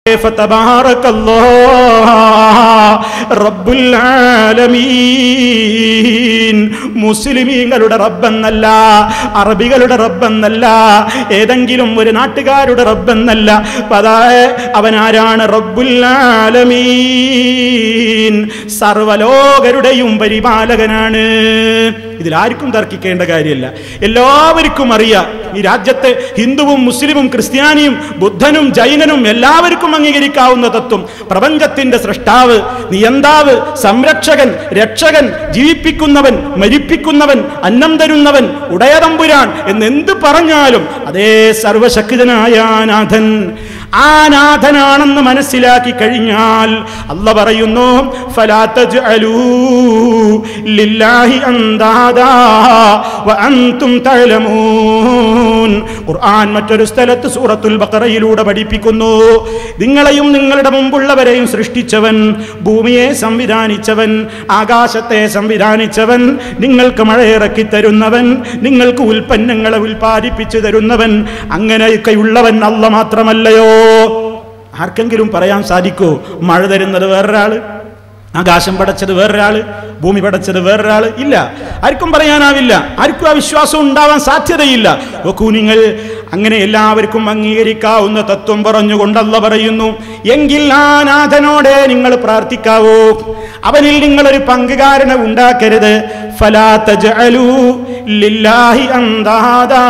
فتبارك الله رب العالمين മുസ്ലിമീങ്ങളുടെ റബ്ബെന്നല്ല അറബികളുടെ റബ്ബെന്നല്ല ഏതെങ്കിലും ഒരു നാട്ടുകാരുടെ റബ്ബെന്നല്ല പതാ അവൻ ആരാണ് റബ്ബുൽ ആലമീൻ സർവലോകരുടെയും പരിപാലകനാണ് ഇതിലാർക്കും തർക്കിക്കേണ്ട കാര്യമില്ല എല്ലാവർക്കും അറിയാം ഈ രാജ്യത്തെ ഹിന്ദുവും മുസ്ലിമും ക്രിസ്ത്യാനിയും ബുദ്ധനും ജൈനനും എല്ലാവർക്കും അംഗീകരിക്കാവുന്ന തത്വം പ്രപഞ്ചത്തിന്റെ സൃഷ്ടാവ് നിയന്താവ് സംരക്ഷകൻ രക്ഷകൻ ജീവിപ്പിക്കുന്നവൻ മരിപ്പിക്കുന്നവൻ അന്നം തരുന്നവൻ ഉടയതമ്പുരാൻ എന്ന് എന്ത് പറഞ്ഞാലും അതേ സർവശക്തനായ നാഥൻ ആ നാഥനാണെന്ന് മനസ്സിലാക്കി കഴിഞ്ഞാൽ അല്ല പറയുന്നു ഫലാ തജ്അലൂ ലില്ലാഹി അന്താദാ വഅൻതും തഅലമൂൻ ഖുർആൻ മറ്റൊരു സ്ഥലത്ത് സൂറത്തുൽ ബഖറയിലൂടെ പഠിപ്പിക്കുന്നു നിങ്ങളെയും നിങ്ങളുടെ മുമ്പുള്ളവരെയും സൃഷ്ടിച്ചവൻ ഭൂമിയെ സംവിധാനിച്ചവൻ ആകാശത്തെ സംവിധാനിച്ചവൻ നിങ്ങൾക്ക് മഴയിറക്കി തരുന്നവൻ നിങ്ങൾക്ക് ഉൽപ്പന്നങ്ങളെ ഉൽപ്പാദിപ്പിച്ചു തരുന്നവൻ അങ്ങനെയൊക്കെയുള്ളവൻ അല്ല മാത്രമല്ലയോ ആർക്കെങ്കിലും പറയാൻ സാധിക്കോ മഴ തരുന്നത് വേറൊരാള് ആകാശം പടച്ചത് വേറൊരാള് ഭൂമി പടച്ചത് വേറൊരാള് ഇല്ല ആർക്കും പറയാനാവില്ല ആർക്കും ആ വിശ്വാസം ഉണ്ടാവാൻ സാധ്യതയില്ല നോക്കൂ നിങ്ങൾ അങ്ങനെ എല്ലാവർക്കും അംഗീകരിക്കാവുന്ന തത്വം പറഞ്ഞുകൊണ്ടല്ല പറയുന്നു എങ്കിൽ ആ നാഥനോടെ നിങ്ങൾ പ്രാർത്ഥിക്കാവൂ അവനിൽ നിങ്ങളൊരു പങ്കുകാരനെ ഉണ്ടാക്കരുത് ഫലാ തജ്അലൂ ലില്ലാഹി അന്താദാ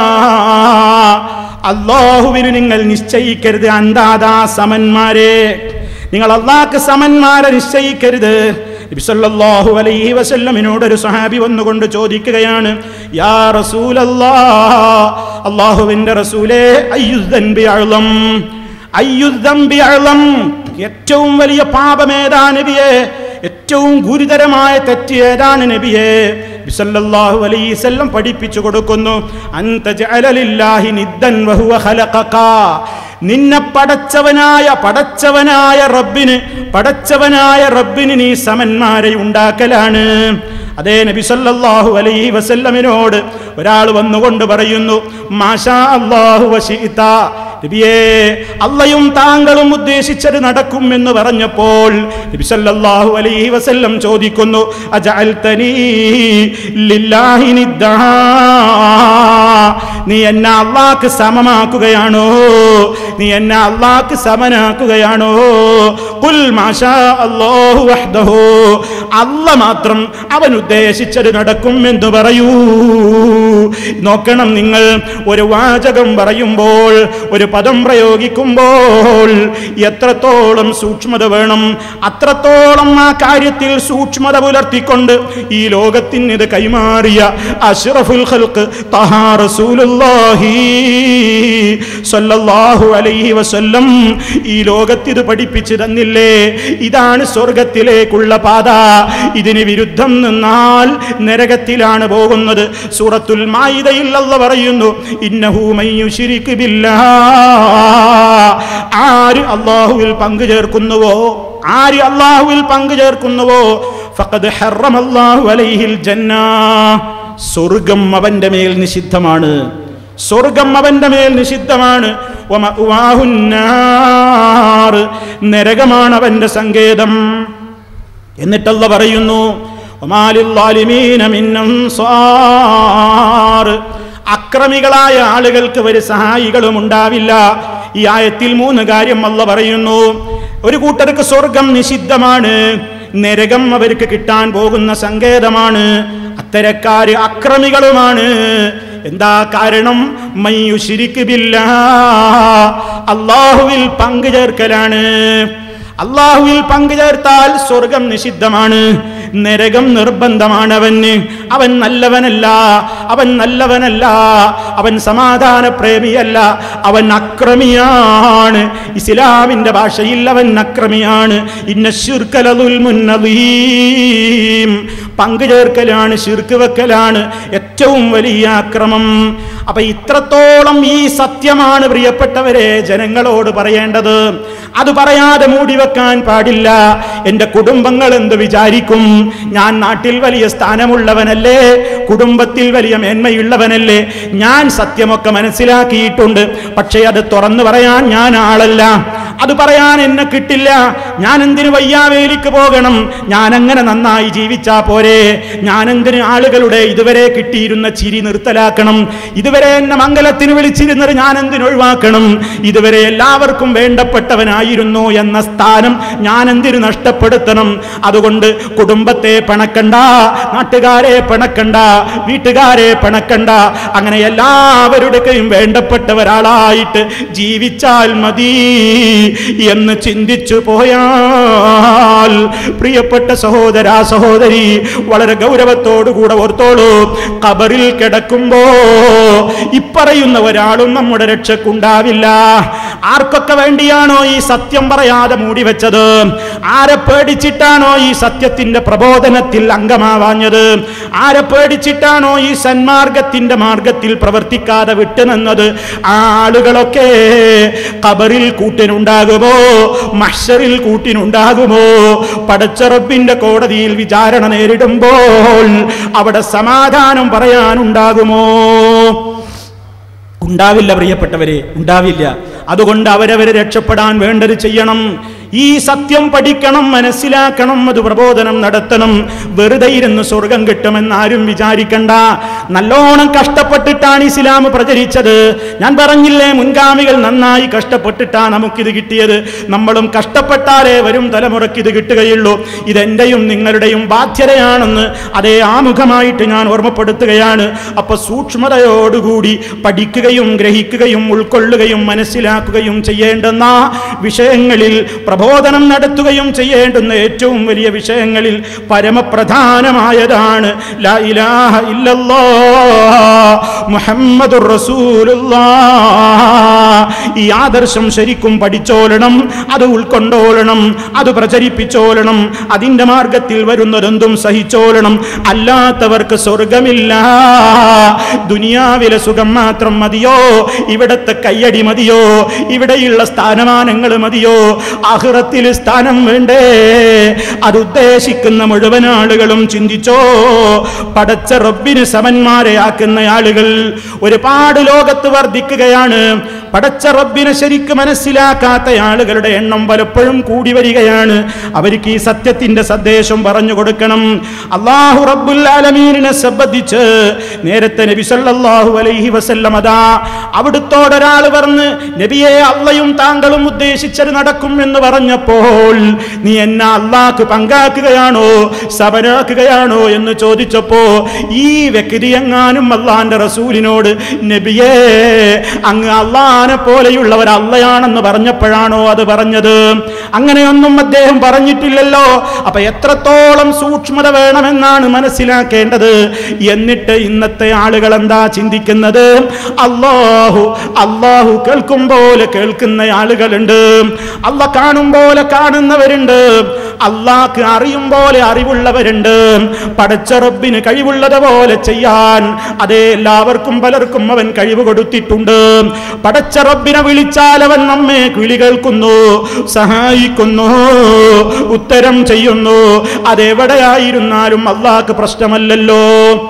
അള്ളാഹുവിന് നിങ്ങൾ നിശ്ചയിക്കരുത് അന്താദാ സമന്മാരെ നിങ്ങൾ അള്ളാഹ്ക്ക് സമന്മാരെ നിശ്ചയിക്കരുത് നബി സല്ലല്ലാഹു അലൈഹി വസല്ലമിനോട് ഒരു സഹാബി വന്നുകൊണ്ട് ചോദിക്കുകയാണ് യാ റസൂലല്ലാ അള്ളാഹുവിന്റെ റസൂലേ അയ്യുദ്ദൻബി അഅ്ളം അയ്യുദ്ദൻബി അഅ്ളം ഏറ്റവും വലിയ പാപമേതാ നബിയെ ഏറ്റവും ഗുരുതരമായ തെറ്റ് ഏതാണ് നബിയെ ബിസല്ലല്ലാഹു അലൈഹി വസല്ലം പഠിപ്പിച്ചു കൊടുക്കുന്നു അൻത ജഅല ലില്ലാഹി നിദ്ദൻ വഹുവ ഖലഖക നിന്നെ പടച്ചവനായ പടച്ചവനായ റബ്ബിന് പടച്ചവനായ റബ്ബിന് നീ സമന്മാരെ ഉണ്ടാക്കലാണ് അതേ നബി സല്ലല്ലാഹു അലൈഹി വസല്ലമിനോട് ഒരാൾ വന്നുകൊണ്ട് പറയുന്നു മാഷാ അല്ലാഹു വശിഇത നബിയേ അള്ളയും താങ്കളും ഉദ്ദേശിച്ചത് നടക്കും എന്ന് പറഞ്ഞപ്പോൾ നബി സല്ലല്ലാഹു അലൈഹി വസല്ലം ചോദിക്കുന്നു അജഅൽതനീ ലില്ലാഹി നിദ്ദാ നീ എന്നെ അള്ളാഹ്ക്ക് സമമാക്കുകയാണോ നീ എന്നെ അള്ളാഹ്ക്ക് സമനാക്കുകയാണോ ഖുൽ മാഷാ അല്ലാഹു വഹ്ദഹു അല്ല മാത്രം അവൻ ഉദ്ദേശിച്ചത് നടക്കും എന്ന് പറയൂ നോക്കണം നിങ്ങൾ ഒരു വാചകം പറയുമ്പോൾ ഒരു പദം പ്രയോഗിക്കുമ്പോൾ എത്രത്തോളം സൂക്ഷ്മത വേണം അത്രത്തോളം ആ കാര്യത്തിൽ സൂക്ഷ്മത പുലർത്തിക്കൊണ്ട് ഈ ലോകത്തിന് ഇത് കൈമാറിയ അഷ്റഫുൽ ഖൽഖ് തഹാ റസൂലുള്ളാഹി സ്വല്ലല്ലാഹു അലൈഹി വസല്ലം ഈ ലോകത്തിത് പഠിപ്പിച്ചു തന്നില്ലേ ഇതാണ് സ്വർഗത്തിലേക്കുള്ള പാത ഇതിന് വിരുദ്ധം നിന്നാൽ നരകത്തിലാണ് പോകുന്നത് സൂറത്തുൽ മായിദയിൽ അല്ല പറയുന്നു ഇന്നഹു മയ്യുശിരിക് ബില്ലാഹ് ആര് അള്ളാഹുവിൽ പങ്കു ചേർക്കുന്നുവോ ആര് അള്ളാഹുവിൽ പങ്കു ചേർക്കുന്നുവോ ഫഖദ് ഹറമല്ലാഹു അലൈഹിൽ ജന്ന സ്വർഗം അവന്റെ മേൽ നിഷിദ്ധമാണ് സ്വർഗം അവന്റെ മേൽ നിഷിദ്ധമാണ് വമഅ്വാഹുന്നാർ. നരകമാണ് അവന്റെ സങ്കേതം എന്നിട്ടല്ല പറയുന്നു ഒമാലില്ലാലിമീന മിന്നൻസാർ. അക്രമികളായ ആളുകൾക്ക് ഒരു സഹായികളും ഉണ്ടാവില്ല ഈ ആയത്തിൽ മൂന്ന് കാര്യം അല്ല പറയുന്നു ഒരു കൂട്ടർക്ക് സ്വർഗം നിഷിദ്ധമാണ് നരകം അവർക്ക് കിട്ടാൻ പോകുന്ന സങ്കേതമാണ് അത്തരക്കാര് അക്രമികളുമാണ് എന്താ കാരണം മയ്യുശിരിക്ക് ബില്ലാ അള്ളാഹുവിൽ പങ്കു ചേർക്കലാണ് അള്ളാഹുവിൽ പങ്കു ചേർത്താൽ സ്വർഗം നിഷിദ്ധമാണ് നരകം നിർബന്ധമാണ് അവന് അവൻ നല്ലവനല്ല അവൻ നല്ലവനല്ല അവൻ സമാധാന പ്രേമിയല്ല അവൻ അക്രമിയാണ് ഇസ്ലാമിന്റെ ഭാഷയിൽ അവൻ അക്രമിയാണ് ഇന്ന ശിർക്കലതുൽ മുന്നീം പങ്കു ചേർക്കലാണ് ശിർക്ക് വെക്കലാണ് ഏറ്റവും വലിയ അക്രമം അപ്പൊ ഇത്രത്തോളം ഈ സത്യമാണ് പ്രിയപ്പെട്ടവരെ ജനങ്ങളോട് പറയേണ്ടത് അത് പറയാതെ മൂടി വെക്കാൻ പാടില്ല എന്റെ കുടുംബങ്ങൾ എന്ത് വിചാരിക്കും ഞാൻ നാട്ടിൽ വലിയ സ്ഥാനമുള്ളവനല്ലേ കുടുംബത്തിൽ വലിയ മേന്മയുള്ളവനല്ലേ ഞാൻ സത്യമൊക്കെ മനസ്സിലാക്കിയിട്ടുണ്ട് പക്ഷേ അത് തുറന്നു പറയാൻ ഞാൻ ആളല്ല അത് പറയാൻ എന്നെ കിട്ടില്ല ഞാൻ എന്തിന് വയ്യാവേലിക്ക് പോകണം ഞാൻ അങ്ങനെ നന്നായി ജീവിച്ചാ പോരെ ഞാൻ എന്തിന് ആളുകളുടെ ഇതുവരെ കിട്ടിയിരുന്ന ചിരി നിർത്തലാക്കണം ഇതുവരെ എന്നെ മംഗലത്തിന് വിളിച്ചിരുന്നത് ഞാൻ എന്തിന് ഒഴിവാക്കണം ഇതുവരെ എല്ലാവർക്കും വേണ്ടപ്പെട്ടവനായിരുന്നു എന്ന സ്ഥാനം ഞാൻ എന്തിനു നഷ്ടപ്പെടുത്തണം അതുകൊണ്ട് കുടുംബത്തെ പണക്കണ്ട നാട്ടുകാരെ പണക്കണ്ട വീട്ടുകാരെ പണക്കണ്ട അങ്ങനെ എല്ലാവരുടെയും വേണ്ടപ്പെട്ട ഒരാളായിട്ട് ജീവിച്ചാൽ മതി എന്ന് ചിന്തിച്ചു പോയാൽ പ്രിയപ്പെട്ട സഹോദര സഹോദരി വളരെ ഗൗരവത്തോടുകൂടെ ഓർത്തോളൂ കബറിൽ കിടക്കുമ്പോ ഇപ്പറയുന്ന ഒരാളും നമ്മുടെ രക്ഷക്കുണ്ടാവില്ല ആർക്കൊക്കെ വേണ്ടിയാണോ ഈ സത്യം പറയാതെ മൂടി വെച്ചത് ആരെ പേടിച്ചിട്ടാണോ ഈ സത്യത്തിന്റെ പ്രബോധനത്തിൽ അംഗമാവാഞ്ഞത് ആരെ പേടിച്ചിട്ടാണോ ഈ സന്മാർഗത്തിന്റെ മാർഗത്തിൽ പ്രവർത്തിക്കാതെ വിട്ടുനിന്നത് ആ ആളുകളൊക്കെ കബറിൽ കൂട്ടിനുണ്ടാകുമോ മഷറിൽ കൂട്ടിനുണ്ടാകുമോ പടച്ചറബിന്റെ കോടതിയിൽ വിചാരണ നേരിടുമ്പോൾ അവിടെ സമാധാനം പറയാനുണ്ടാകുമോ ഉണ്ടാവില്ല പ്രിയപ്പെട്ടവരെ ഉണ്ടാവില്ല അതുകൊണ്ട് അവരവരെ രക്ഷപ്പെടാൻ വേണ്ടത് ചെയ്യണം ഈ സത്യം പഠിക്കണം മനസ്സിലാക്കണം അത് പ്രബോധനം നടത്തണം വെറുതെ ഇരുന്ന് സ്വർഗം കിട്ടുമെന്ന് ആരും വിചാരിക്കണ്ട നല്ലോണം കഷ്ടപ്പെട്ടിട്ടാണ് ഇസ്ലാം പ്രചരിച്ചത് ഞാൻ പറഞ്ഞില്ലേ മുൻഗാമികൾ നന്നായി കഷ്ടപ്പെട്ടിട്ടാണ് നമുക്കിത് കിട്ടിയത് നമ്മളും കഷ്ടപ്പെട്ടാലേ വരും തലമുറയ്ക്ക് ഇത് കിട്ടുകയുള്ളൂ ഇതെന്റെയും നിങ്ങളുടെയും ബാധ്യതയാണെന്ന് അതേ ആമുഖമായിട്ട് ഞാൻ ഓർമ്മപ്പെടുത്തുകയാണ് അപ്പൊ സൂക്ഷ്മതയോടുകൂടി പഠിക്കുകയും ഗ്രഹിക്കുകയും ഉൾക്കൊള്ളുകയും മനസ്സിലാക്കുകയും ചെയ്യേണ്ടുന്ന വിഷയങ്ങളിൽ പ്രബോധനം നടത്തുകയും ചെയ്യേണ്ടുന്ന ഏറ്റവും വലിയ വിഷയങ്ങളിൽ പരമപ്രധാനമായതാണ് ലാ ഇലാഹ ഇല്ലല്ലാ മുഹമ്മദുർ റസൂലുള്ളാഹ് ഈ ആദർശം ശരിക്കും പഠിച്ചോളണം അത് ഉൾക്കൊണ്ടോളണം അത് പ്രചരിപ്പിച്ചോളണം അതിന്റെ മാർഗത്തിൽ വരുന്നതെന്തും സഹിച്ചോളണം അല്ലാത്തവർക്ക് സ്വർഗമില്ല ദുനിയാവിലെ സുഖം മാത്രം മതിയോ ഇവിടത്തെ കയ്യടി മതിയോ ഇവിടെയുള്ള സ്ഥാനമാനങ്ങൾ മതിയോ ആഹ്റത്തിൽ സ്ഥാനം വേണ്ടേ അത് ഉദ്ദേശിക്കുന്ന മുഴുവൻ ആളുകളും ചിന്തിച്ചോ പടച്ച റബ്ബിന് സമന്മാരെ ആക്കുന്ന ആളുകൾ ഒരുപാട് ലോകത്ത് വർദ്ധിക്കുകയാണ് പടച്ച റബ്ബിനെ ശരിക്ക് മനസ്സിലാക്കാത്ത ആളുകളുടെ എണ്ണം പലപ്പോഴും കൂടി വരികയാണ് അവർക്ക് ഈ സത്യത്തിന്റെ സന്ദേശം പറഞ്ഞു കൊടുക്കണം അള്ളാഹു റബ്ബുൽ ആലമീനിനെ സംബന്ധിച്ച് നേരത്തെ നബി സല്ലല്ലാഹു അലൈഹി വസല്ലം അതാ അവിടുത്തോടൊരാൾ പറഞ്ഞ് നബിയെ അള്ളയും താങ്കളും ഉദ്ദേശിച്ചത് നടക്കും എന്ന് പറഞ്ഞപ്പോൾ നീ എന്നെ അള്ളാഹ്ക്ക് പങ്കാക്കുകയാണോ സബനാക്കുകയാണോ എന്ന് ചോദിച്ചപ്പോ ഈ വ്യക്തി എങ്ങാനും അള്ളാന്റെ റസൂലിനോട് നബിയേ അങ്ങ് അള്ളാനെ പോലെയുള്ളവർ അള്ളയാണെന്ന് പറഞ്ഞപ്പോഴാണോ അത് പറഞ്ഞത് അങ്ങനെയൊന്നും അദ്ദേഹം പറഞ്ഞിട്ടില്ലല്ലോ അപ്പൊ എത്രത്തോളം സൂക്ഷ്മത വേണമെന്നാണ് മനസ്സിലാക്കേണ്ടത് എന്നിട്ട് ഇന്നത്തെ ആളുകൾ എന്താ ചിന്തിക്കുന്നത് അള്ളാഹു അള്ളാഹു കേൾക്കും പോലെ കേൾക്കുന്ന ആളുകളുണ്ട് അല്ല കാണും പോലെ കാണുന്നവരുണ്ട് അള്ളാഹ്ക്ക് അറിയും പോലെ അറിവുള്ളവരുണ്ട് പടച്ച റബ്ബിന് കഴിവുള്ളത് പോലെ ചെയ്യാൻ അതേ എല്ലാവർക്കും പലർക്കും അവൻ കഴിവ് കൊടുത്തിട്ടുണ്ട് പടച്ച റബ്ബിനെ വിളിച്ചാൽ അവൻ നമ്മെ വിളി കേൾക്കുന്നു സഹായിക്കുന്നു ഉത്തരം ചെയ്യുന്നു അതെവിടെയായിരുന്നാലും അള്ളാഹ്ക്ക് പ്രശ്നമല്ലല്ലോ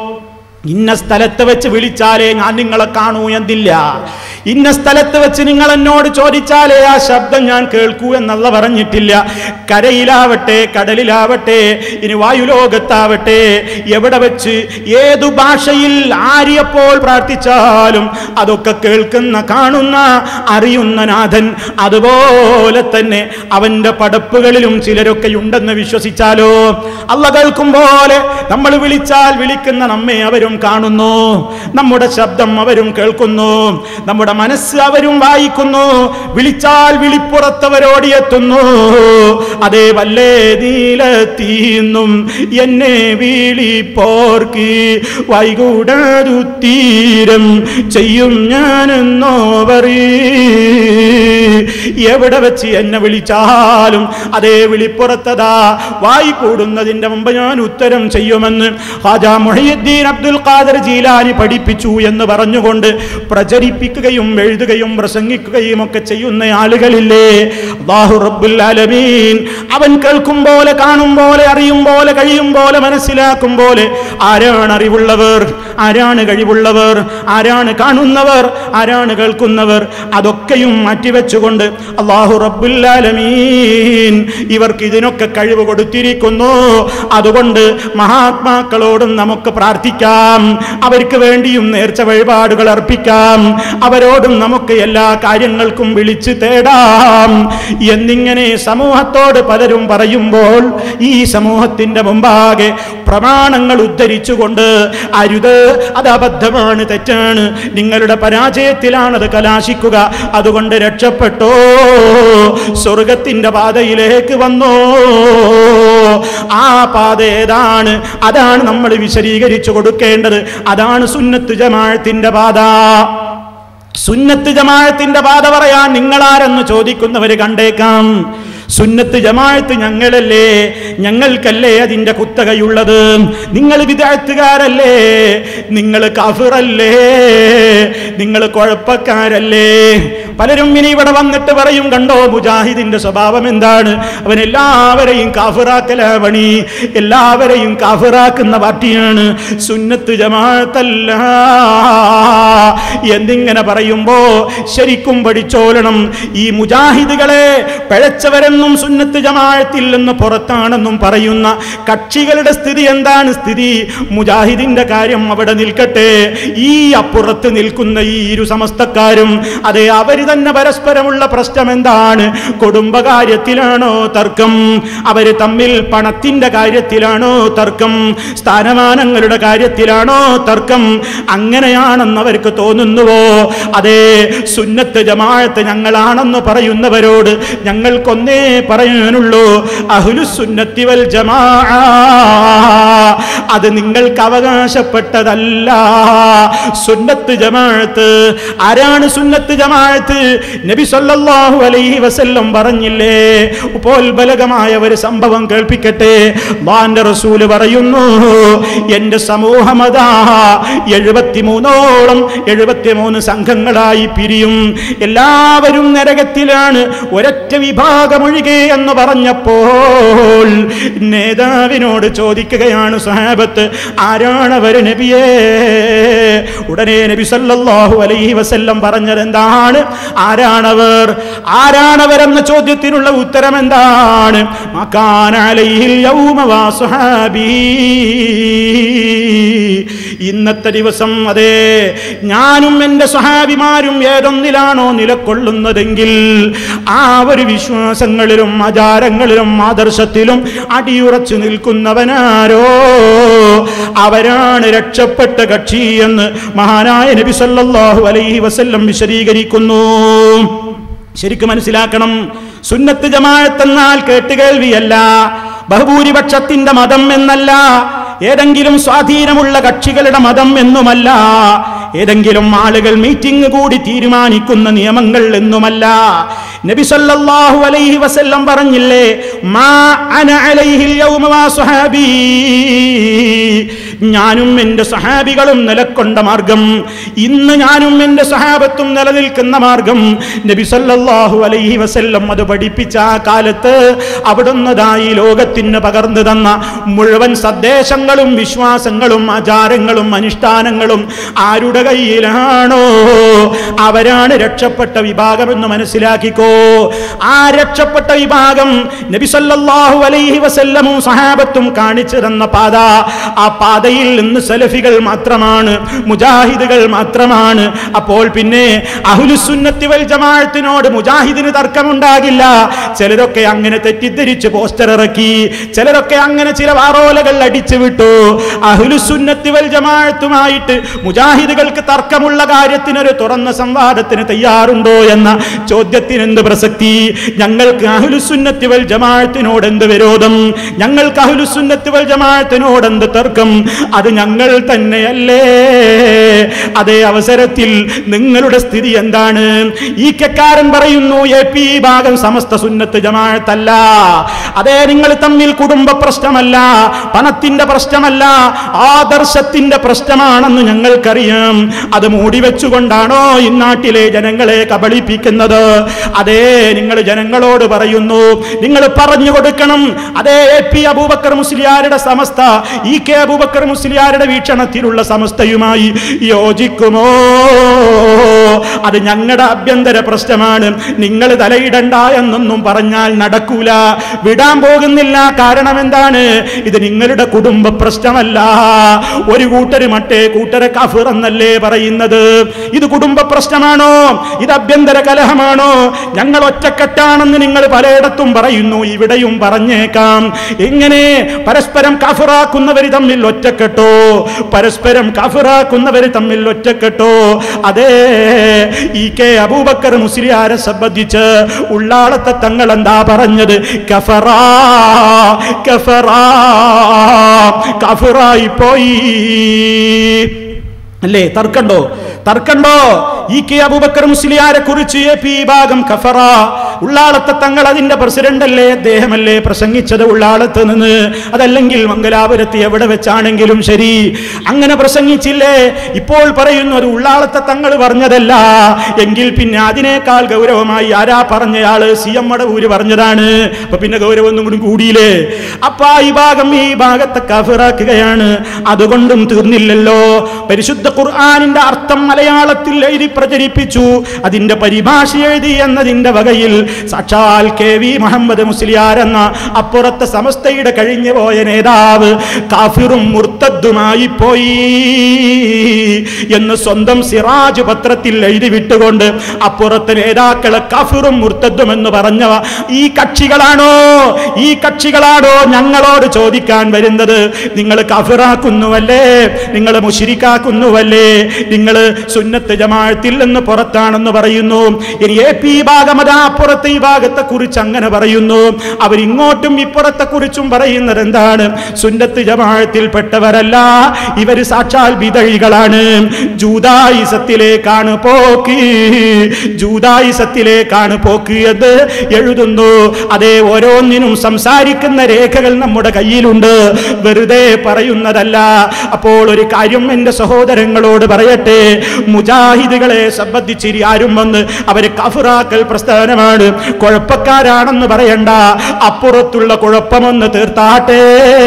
ഇന്ന സ്ഥലത്ത് വെച്ച് വിളിച്ചാലേ ഞാൻ നിങ്ങളെ കാണൂ എന്നില്ല ഇന്ന സ്ഥലത്ത് വെച്ച് നിങ്ങൾ എന്നോട് ചോദിച്ചാലേ ആ ശബ്ദം ഞാൻ കേൾക്കൂ എന്നല്ല പറഞ്ഞിട്ടില്ല കരയിലാവട്ടെ കടലിലാവട്ടെ ഇനി വായുലോകത്താവട്ടെ എവിടെ വെച്ച് ഏതു ഭാഷയിൽ ആര്യപ്പോൾ പ്രാർത്ഥിച്ചാലും അതൊക്കെ കേൾക്കുന്ന കാണുന്ന അറിയുന്ന നാഥൻ അതുപോലെ തന്നെ അവന്റെ പടപ്പുകളിലും ചിലരൊക്കെ ഉണ്ടെന്ന് വിശ്വസിച്ചാലോ അല്ല കേൾക്കും പോലെ നമ്മൾ വിളിച്ചാൽ വിളിക്കുന്ന നമ്മെ അവരും കാണുന്നു നമ്മുടെ ശബ്ദം അവരും കേൾക്കുന്നു നമ്മുടെ മനസ്സ് അവരും വായിക്കുന്നു വിളിച്ചാൽ വിളിപ്പുറത്തവരോടിയെത്തുന്നു അതേ വല്ലേ നീലത്തീന്നും എന്നെ വിളിപ്പോർക്ക് വൈകൂടരുത്തീരം ചെയ്യും ഞാനെന്നോ പറീ എവിടെ വെച്ച് എന്നെ വിളിച്ചാലും അതേ വിളിപ്പുറത്തതാ വായി കൂടുന്നതിന്റെ മുമ്പ് ഞാൻ ഉത്തരം ചെയ്യുമെന്ന് ഹാജാ മുഹീദ്ദീൻ അബ്ദുൽ ഖാദർ ജീലാനി പഠിപ്പിച്ചു എന്ന് പറഞ്ഞുകൊണ്ട് പ്രചരിപ്പിക്കുകയും എഴുതുകയും പ്രസംഗിക്കുകയും ഒക്കെ ചെയ്യുന്ന ആളുകളില്ലേ അല്ലാഹു റബ്ബുൽ ആലമീൻ അവൻ കേൾക്കും പോലെ കാണും പോലെ അറിയും പോലെ കഴിയും പോലെ മനസ്സിലാക്കും പോലെ ആരാണ് അറിവുള്ളവർ ആരാണ് കഴിവുള്ളവർ ആരാണ് കാണുന്നവർ ആരാണ് കേൾക്കുന്നവർ അതൊക്കെയും മാറ്റിവെച്ചുകൊണ്ട് അള്ളാഹു റബ്ബുല്ലാലമീൻ ഇവർക്ക് ഇതിനൊക്കെ കഴിവ് കൊടുത്തിരിക്കുന്നു അതുകൊണ്ട് മഹാത്മാക്കളോടും നമുക്ക് പ്രാർത്ഥിക്കാം അവർക്ക് വേണ്ടിയും നേർച്ച വഴിപാടുകൾ അർപ്പിക്കാം അവരോടും നമുക്ക് എല്ലാ കാര്യങ്ങൾക്കും വിളിച്ചു തേടാം എന്നിങ്ങനെ സമൂഹത്തോട് പലരും പറയുമ്പോൾ ഈ സമൂഹത്തിന്റെ മുമ്പാകെ പ്രമാണങ്ങൾ ഉദ്ധരിച്ചുകൊണ്ട് അരുത് അത് അബദ്ധമാണ് തെറ്റാണ് നിങ്ങളുടെ പരാജയത്തിലാണ് അത് കലാശിക്കുക അതുകൊണ്ട് രക്ഷപ്പെട്ടോ സ്വർഗത്തിന്റെ പാതയിലേക്ക് വന്നോ ആ പാത ഏതാണ് അതാണ് നമ്മൾ വിശദീകരിച്ചു കൊടുക്കേണ്ടത് അതാണ് സുന്നത്ത് ജമാഴത്തിന്റെ പാത സുന്നത്ത് ജമാഴത്തിന്റെ പാത പറയാൻ നിങ്ങളാരെന്ന് ചോദിക്കുന്നവര് കണ്ടേക്കാം സുന്നത്ത് ജമാഴത്ത് ഞങ്ങളല്ലേ ഞങ്ങൾക്കല്ലേ അതിന്റെ കുത്തകയുള്ളത് നിങ്ങൾ വിദഗ്ധകാരല്ലേ നിങ്ങൾ കഫിറല്ലേ നിങ്ങൾ കുഴപ്പക്കാരല്ലേ പലരും ഇനി ഇവിടെ വന്നിട്ട് പറയും കണ്ടോ മുജാഹിദിന്റെ സ്വഭാവം എന്താണ് അവൻ എല്ലാവരെയും കാഫിറാക്കല പണി എല്ലാവരെയും കാഫിറാക്കുന്ന പാർട്ടിയാണ് സുന്നത്ത് ജമാഅത്തല്ല എന്നിങ്ങനെ പറയുമ്പോ ശരിക്കും പഠിച്ചോലണം ഈ മുജാഹിദുകളെ പിഴച്ചവരെന്നും സുന്നത്ത് ജമാഅത്തിൽ നിന്ന് പുറത്താണെന്നും പറയുന്ന കക്ഷികളുടെ സ്ഥിതി എന്താണ് സ്ഥിതി മുജാഹിദിന്റെ കാര്യം അവിടെ നിൽക്കട്ടെ ഈ അപ്പുറത്ത് നിൽക്കുന്ന ഈ ഇരു സമസ്തക്കാരും അതെ അവര് തന്നെ പരസ്പരമുള്ള പ്രശ്നം എന്താണ് കുടുംബകാര്യത്തിലാണോ തർക്കം അവര് തമ്മിൽ പണത്തിന്റെ കാര്യത്തിലാണോ തർക്കം സ്ഥാനമാനങ്ങളുടെ കാര്യത്തിലാണോ തർക്കം അങ്ങനെയാണെന്ന് അവർക്ക് തോന്നുന്നുവോ അതെ സുന്നത്ത് ജമാഅത്ത് ഞങ്ങളാണെന്ന് പറയുന്നവരോട് ഞങ്ങൾക്കൊന്നേ പറയാനുള്ളൂ അഹ്ലുസുന്നത്തി വൽ ജമാ അത് നിങ്ങൾക്ക് അവകാശപ്പെട്ടതല്ല സുന്നത്ത് ജമാഅത്ത് ആരാണ് സുന്നത്ത് ജമാഅത്ത് നബി സല്ലല്ലാഹു അലൈഹി വസല്ലം പറഞ്ഞില്ലേ ഉപോത്ബലകമായ ഒരു സംഭവം കേൾപ്പിക്കട്ടെ അള്ളാന്റെ റസൂല് പറയുന്നു എന്റെ സമൂഹമതാ എഴുപത്തിമൂന്നോളം എഴുപത്തിമൂന്ന് സംഘങ്ങളായി പിരിയും എല്ലാവരും നരകത്തിലാണ് ഒരൊറ്റ വിഭാഗമൊഴികെ എന്ന് പറഞ്ഞപ്പോൾ നേതാവിനോട് ചോദിക്കുകയാണ് സഹാബത്ത് ആരാണവർ നബിയേ ഉടനെ നബി സല്ലല്ലാഹു അലൈഹി വസല്ലം പറഞ്ഞത് എന്താണ് ആരാണവർ ആരാണവരെന്ന ചോദ്യത്തിനുള്ള ഉത്തരം എന്താണ് മകാന അലൈഹിൽ യൗമ വാസുഹാബി ഇന്നത്തെ ദിവസം അതെ ഞാനും എൻ്റെ സ്വഹാബിമാരും ഏതൊന്നിലാണോ നിലക്കൊള്ളുന്നതെങ്കിൽ ആ ഒരു വിശ്വാസങ്ങളിലും ആചാരങ്ങളിലും ആദർശത്തിലും അടിയുറച്ചു നിൽക്കുന്നവനാരോ അവരാണ് രക്ഷപ്പെട്ട കക്ഷി എന്ന് മഹാനായ നബി സല്ലല്ലാഹു അലൈഹി വസല്ലം വിശദീകരിക്കുന്നു ശരിക്കും മനസ്സിലാക്കണം സുന്നത്ത് ജമാഅത്തെന്നാൽ കേട്ടുകേൾവിയല്ല ബഹുഭൂരിപക്ഷത്തിന്റെ മതം എന്നല്ല ഏതെങ്കിലും സ്വാധീനമുള്ള കക്ഷികളുടെ മതം എന്നുമല്ല ഏതെങ്കിലും ആളുകൾ മീറ്റിംഗ് കൂടി തീരുമാനിക്കുന്ന നിയമങ്ങൾ എന്നുമല്ല നബി സല്ലല്ലാഹു അലൈഹി വസല്ലം പറഞ്ഞില്ലേ മാ അന അലൈഹിൽ യൗമ വാ സ്വഹാബി ഞാനും എൻ്റെ സഹാബികളും നിലക്കൊണ്ട മാർഗം ഇന്ന് ഞാനും എൻ്റെ സഹാബത്തും നിലനിൽക്കുന്ന മാർഗം നബി സല്ലല്ലാഹു അലൈഹി വസല്ലം അത് പഠിപ്പിച്ച ആ കാലത്ത് അവിടുന്നതായി ലോകത്തിന് പകർന്നു തന്ന മുഴുവൻ സന്ദേശങ്ങളും വിശ്വാസങ്ങളും ആചാരങ്ങളും അനുഷ്ഠാനങ്ങളും ആരുടെ കയ്യിലാണോ അവരാണ് രക്ഷപ്പെട്ട വിഭാഗമെന്ന് മനസ്സിലാക്കിക്കോ ആ രക്ഷപ്പെട്ട വിഭാഗം നബി സല്ലല്ലാഹു അലൈഹി വസല്ലമും സഹാബത്തും കാണിച്ചു തന്ന പാത ആ പാതയിൽ നിന്ന് സലഫികൾ മാത്രമാണ് മുജാഹിദുകൾ മാത്രമാണ് അപ്പോൾ പിന്നെ അഹുലുസുന്നത്തി വൽ ജമാഅത്തിനോട് മുജാഹിദിന് തർക്കമുണ്ടാകില്ല ചിലരൊക്കെ അങ്ങനെ തെറ്റിദ്ധരിച്ച് പോസ്റ്റർ ഇറക്കി ചിലരൊക്കെ അങ്ങനെ ചില വാറോലകൾ അടിച്ചു വിട്ടു അഹുലുസുന്നത്തി വൽ ജമാഅത്തുമായിട്ട് മുജാഹിദുകൾക്ക് തർക്കമുള്ള കാര്യത്തിന് ഒരു തുറന്ന സംവാദത്തിന് തയ്യാറുണ്ടോ എന്ന ചോദ്യത്തിന് എന്ത് പ്രസക്തി ഞങ്ങൾക്ക് അഹുലുസുന്നത്തി വൽ ജമാഅത്തിനോട് എന്ത് വിരോധം ഞങ്ങൾക്ക് അഹുലുസുന്നത്തി വൽ ജമാഅത്തിനോട് എന്ത് തർക്കം അത് ഞങ്ങൾ തന്നെയല്ലേ അതേ അവസരത്തിൽ നിങ്ങളുടെ സ്ഥിതി എന്താണ് ഈ കെക്കാരൻ പറയുന്നു എ പി ഭാഗം സമസ്ത സുന്നത്ത് ജമാഅത്തല്ല അതേ നിങ്ങൾ തമ്മിൽ കുടുംബ പ്രശ്നമല്ല പണത്തിന്റെ പ്രശ്നമല്ല ആദർശത്തിന്റെ പ്രശ്നമാണെന്ന് ഞങ്ങൾക്കറിയാം അത് മൂടി വെച്ചുകൊണ്ടാണോ ഇന്നാട്ടിലെ ജനങ്ങളെ കബളിപ്പിക്കുന്നത് അതേ നിങ്ങൾ ജനങ്ങളോട് പറയുന്നു നിങ്ങൾ പറഞ്ഞു കൊടുക്കണം അതേ എ പി അബൂബക്കർ മുസ്ലിയാരുടെ സമസ്ത ഇ കെ അബൂബക്കർ മുസ്ലിയാരുടെ വീക്ഷണത്തിലുള്ള സമസ്തയുമായി യോജിക്കുമോ അത് ഞങ്ങളുടെ ആഭ്യന്തര പ്രശ്നമാണ് നിങ്ങൾ തലയിടണ്ട എന്നൊന്നും പറഞ്ഞാൽ നടക്കൂല വിടാൻ പോകുന്നില്ല കാരണം എന്താണ് ഇത് നിങ്ങളുടെ കുടുംബ പ്രശ്നമല്ല ഒരു കൂട്ടര് മറ്റേ കൂട്ടരെ കഫിർ എന്നല്ലേ പറയുന്നത് ഇത് കുടുംബ പ്രശ്നമാണോ ഇത് ആഭ്യന്തര കലഹമാണോ ഞങ്ങൾ ഒറ്റക്കെട്ടാണെന്ന് നിങ്ങൾ പലയിടത്തും പറയുന്നു ഇവിടെയും പറഞ്ഞേക്കാം എങ്ങനെ പരസ്പരം കഫിറാക്കുന്നവർ തമ്മിൽ ഒറ്റക്കെട്ടോ പരസ്പരം കഫിറാക്കുന്നവർ തമ്മിൽ ഒറ്റക്കെട്ടോ അതേ ഈ കെ അബൂബക്കർ മുസ്ലിയാരെ സംബന്ധിച്ച് ഉള്ളാളത്തെ തങ്ങൾ എന്താ പറഞ്ഞത് കഫറാ കഫറാ കഫിറായി പോയി അല്ലേ തർക്കണ്ടോ തർക്കണ്ടോ ഈ കെ അബൂബക്കർ മുസ്ലിയാരെ കുറിച്ച് എ പി ഭാഗം കഫറ ഉള്ളാളത്തെ തങ്ങൾ അതിന്റെ പ്രസിഡന്റ് അല്ലേ അദ്ദേഹമല്ലേ പ്രസംഗിച്ചത് ഉള്ളാളത്ത് നിന്ന് അതല്ലെങ്കിൽ മംഗലാപുരത്ത് എവിടെ വെച്ചാണെങ്കിലും ശരി അങ്ങനെ പ്രസംഗിച്ചില്ലേ ഇപ്പോൾ പറയുന്നു അത് ഉള്ളാളത്തെ തങ്ങൾ പറഞ്ഞതല്ല എങ്കിൽ പിന്നെ അതിനേക്കാൾ ഗൗരവമായി ആരാ പറഞ്ഞയാള് സി എം മടവൂര് പറഞ്ഞതാണ് അപ്പൊ പിന്നെ ഗൗരവം ഒന്നും കൂടി കൂടിയില്ലേ അപ്പൊ ആ ഈ ഭാഗം ഈ ഭാഗത്തെ കഫിറാക്കുകയാണ് അതുകൊണ്ടും തീർന്നില്ലല്ലോ പരിശുദ്ധ ഖുർആാനിന്റെ അർത്ഥം മലയാളത്തിൽ എഴുതി പ്രചരിപ്പിച്ചു അതിന്റെ പരിഭാഷ എഴുതി എന്നതിന്റെ വകയിൽ സാക്ഷാൽ കെ വി മുഹമ്മദ് മുസ്ലിയാർ എന്ന അപ്പുറത്തെ സമസ്തയുടെ കഴിഞ്ഞു പോയ നേതാവ് കാഫിറും മുർത്തദ്ദുമായി പോയി എന്ന് സ്വന്തം സിറാജ് പത്രത്തിൽ എഴുതി വിട്ടുകൊണ്ട് അപ്പുറത്തെ നേതാക്കളെ കാഫിറും മുർത്തദ്ദും എന്ന് പറഞ്ഞവ ഈ കക്ഷികളാണോ ഈ കക്ഷികളാണോ ഞങ്ങളോട് ചോദിക്കാൻ വരുന്നത് നിങ്ങൾ കഫിറാക്കുന്നുവല്ലേ നിങ്ങൾ മുഷിരിക്കാക്കുന്നുവല്ലേ നിങ്ങൾ സുന്നത്ത് ജമാഅത്തിൽ നിന്ന് പുറത്താണെന്ന് പറയുന്നു ഇനി എ പി ഭാഗം അതാ അപ്പുറത്തെ ഈ ഭാഗത്തെ കുറിച്ച് അങ്ങനെ പറയുന്നു അവരിങ്ങോട്ടും ഇപ്പുറത്തെ കുറിച്ചും പറയുന്നത് എന്താണ് സുന്നത്ത് ജമാഅത്തിൽപ്പെട്ടവരല്ല ഇവര് സാക്ഷാൽ വിതഴികളാണ് ജൂതായുസത്തിലേക്കാണ് പോക്ക് ജൂതായുസത്തിലേക്കാണ് പോക്ക് എന്ന് എഴുതുന്നു അതേ ഓരോന്നിനും സംസാരിക്കുന്ന രേഖകൾ നമ്മുടെ കയ്യിലുണ്ട് വെറുതെ പറയുന്നതല്ല അപ്പോൾ ഒരു കാര്യം എൻ്റെ സഹോദരങ്ങളോട് പറയട്ടെ മുജാഹിദുകളെ സംബന്ധിച്ചിരി ആരും വന്ന് അവര് കഫുറാക്കൽ പ്രസ്ഥാനമാണ് കുഴപ്പക്കാരാണെന്ന് പറയണ്ട അപ്പുറത്തുള്ള കുഴപ്പമൊന്ന് തീർത്താട്ടെ